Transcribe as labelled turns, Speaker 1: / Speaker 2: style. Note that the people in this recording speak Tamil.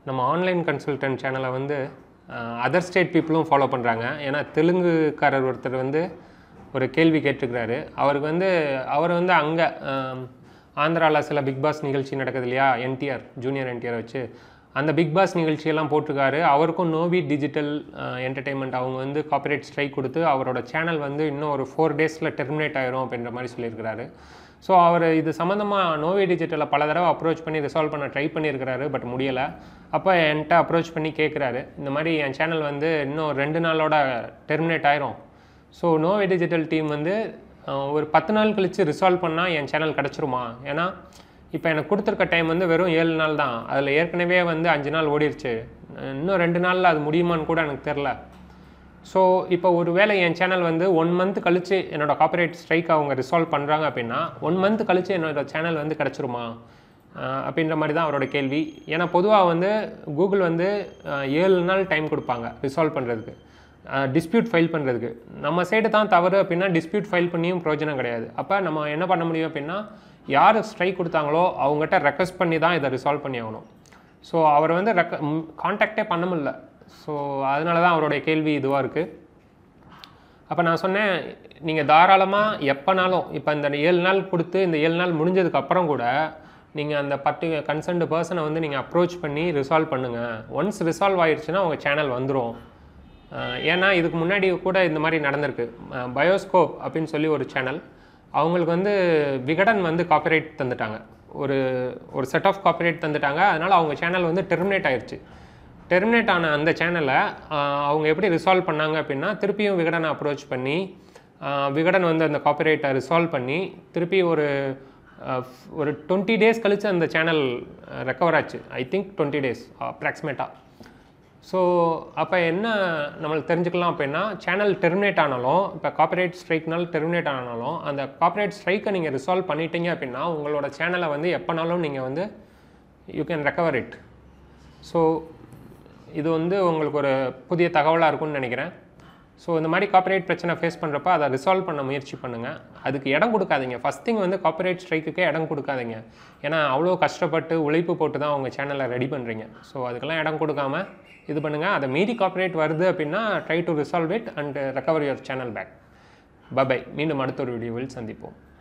Speaker 1: நம்ம ஆன்லைன் கன்சல்டன்ட் சேனலை வந்து அதர் ஸ்டேட் பீப்புளும் ஃபாலோ பண்ணுறாங்க ஏன்னா தெலுங்குக்காரர் ஒருத்தர் வந்து ஒரு கேள்வி கேட்டிருக்கிறாரு அவருக்கு வந்து அவர் வந்து அங்கே ஆந்திராவில் சில பிக் பாஸ் நிகழ்ச்சி நடக்குது இல்லையா என்டிஆர் ஜூனியர் என்டிஆர் வச்சு அந்த பிக் பாஸ் நிகழ்ச்சியெல்லாம் போட்டிருக்காரு அவருக்கும் நோவி டிஜிட்டல் என்டர்டெயின்மெண்ட் அவங்க வந்து காப்பரேட் ஸ்ட்ரைக் கொடுத்து அவரோட சேனல் வந்து இன்னும் ஒரு ஃபோர் டேஸில் டெர்மினேட் ஆயிரும் அப்படின்ற மாதிரி சொல்லியிருக்கிறாரு ஸோ அவர் இது சம்மந்தமாக நோவி டிஜிட்டலை பல தடவை அப்ரோச் பண்ணி ரிசால்வ் பண்ண ட்ரை பண்ணியிருக்கிறாரு பட் முடியலை அப்போ என்கிட்ட அப்ரோச் பண்ணி கேட்குறாரு இந்த மாதிரி என் சேனல் வந்து இன்னும் ரெண்டு நாளோட டெர்மினேட் ஆயிரும் ஸோ நோவே டிஜிட்டல் டீம் வந்து அஹ், ஒரு பத்து நாள் கழித்து ரிசால்வ் பண்ணால் என் சேனல் கிடச்சிருமா ஏன்னா இப்போ எனக்கு கொடுத்துருக்க டைம் வந்து வெறும் ஏழு நாள் தான் அதில் ஏற்கனவே வந்து அஞ்சு நாள் ஓடிருச்சு இன்னும் ரெண்டு நாளில் அது முடியுமான்னு கூட எனக்கு தெரில ஸோ இப்போ ஒரு வேளை என் சேனல் வந்து ஒன் மந்த் கழிச்சு என்னோட காப்பரேட் ஸ்ட்ரைக் அவங்க ரிசால்வ் பண்ணுறாங்க அப்படின்னா ஒன் மந்த் கழிச்சு என்னோட சேனல் வந்து கிடச்சிருமா அஹ் அப்படின்ற மாதிரி தான் அவரோட கேள்வி ஏன்னா பொதுவாக வந்து கூகுள் வந்து அஹ், ஏழு நாள் டைம் கொடுப்பாங்க ரிசால்வ் பண்ணுறதுக்கு டிஸ்பியூட் ஃபைல் பண்ணுறதுக்கு நம்ம சைடு தான் தவறு அப்படின்னா டிஸ்பியூட் ஃபைல் பண்ணியும் பிரயோஜனம் கிடையாது அப்போ நம்ம என்ன பண்ண முடியும் அப்படின்னா யார் ஸ்ட்ரைக் கொடுத்தாங்களோ அவங்ககிட்ட ரெக்வஸ்ட் பண்ணி தான் இதை ரிசால்வ் பண்ணி ஆகணும் ஸோ அவர் வந்து ரெக்க காண்டாக்டே பண்ண முடியல ஸோ அதனால தான் அவருடைய கேள்வி இதுவாக இருக்குது அப்போ நான் சொன்னேன் நீங்கள் தாராளமாக எப்போனாலும் இப்போ இந்த ஏழு நாள் கொடுத்து இந்த ஏழு நாள் முடிஞ்சதுக்கு அப்புறம் கூட நீங்கள் அந்த பர்டி கன்சர்ன்டு பர்சனை வந்து நீங்கள் அப்ரோச் பண்ணி ரிசால்வ் பண்ணுங்கள் ஒன்ஸ் ரிசால்வ் ஆயிடுச்சுன்னா உங்கள் சேனல் வந்துடும் ஏன்னா இதுக்கு முன்னாடி கூட இந்த மாதிரி நடந்திருக்கு பயோஸ்கோப் அப்படின்னு சொல்லி ஒரு சேனல் அவங்களுக்கு வந்து விகடன் வந்து காப்பிரைட் தந்துட்டாங்க ஒரு ஒரு செட் ஆஃப் காப்பிரைட் தந்துட்டாங்க அதனால் அவங்க சேனல் வந்து டெர்மினேட் ஆயிடுச்சு டெர்மினேட் ஆன அந்த சேனலை அவங்க எப்படி ரிசால்வ் பண்ணாங்க அப்படின்னா திருப்பியும் விகடனை அப்ரோச் பண்ணி ஆஹ், விகடன் வந்து அந்த காப்பிரைட்டை ரிசால்வ் பண்ணி திருப்பி ஒரு ஆஹ், ஒரு டுவெண்ட்டி டேஸ் கழிச்சு அந்த சேனல் ரெக்கவர் ஆச்சு ஐ திங்க் டுவெண்ட்டி டேஸ் அப்ராக்சிமேட்டாக ஸோ அப்போ என்ன நம்மளுக்கு தெரிஞ்சுக்கலாம் அப்படின்னா சேனல் டெர்மினேட் ஆனாலும் இப்போ காப்பரேட் ஸ்ட்ரைக்னால டெர்மினேட் ஆனாலும் அந்த காப்பரேட் ஸ்ட்ரைக்கை நீங்கள் ரிசால்வ் பண்ணிட்டீங்க அப்படின்னா உங்களோட சேனலை வந்து எப்போனாலும் நீங்கள் வந்து you can recover it so இது வந்து உங்களுக்கு ஒரு புதிய தகவலாக இருக்கும்னு நினைக்கிறேன் ஸோ இந்த மாதிரி காப்பரேட் பிரச்சனை ஃபேஸ் பண்ணுறப்ப அதை ரிசால்வ் பண்ண முயற்சி பண்ணுங்கள் அதுக்கு இடம் கொடுக்காதீங்க ஃபஸ்ட் திங் வந்து காப்பரேட் ஸ்ட்ரைக்குக்கே இடம் கொடுக்காதீங்க ஏன்னா அவ்வளோ கஷ்டப்பட்டு உழைப்பு போட்டு தான் உங்கள் சேனலை ரெடி பண்ணுறீங்க ஸோ அதுக்கெல்லாம் இடம் கொடுக்காம இது பண்ணுங்கள் அதை மீறி காப்பரேட் வருது அப்படின்னா try to resolve it and recover your channel back bye மீண்டும் அடுத்த ஒரு வீடியோவில் சந்திப்போம்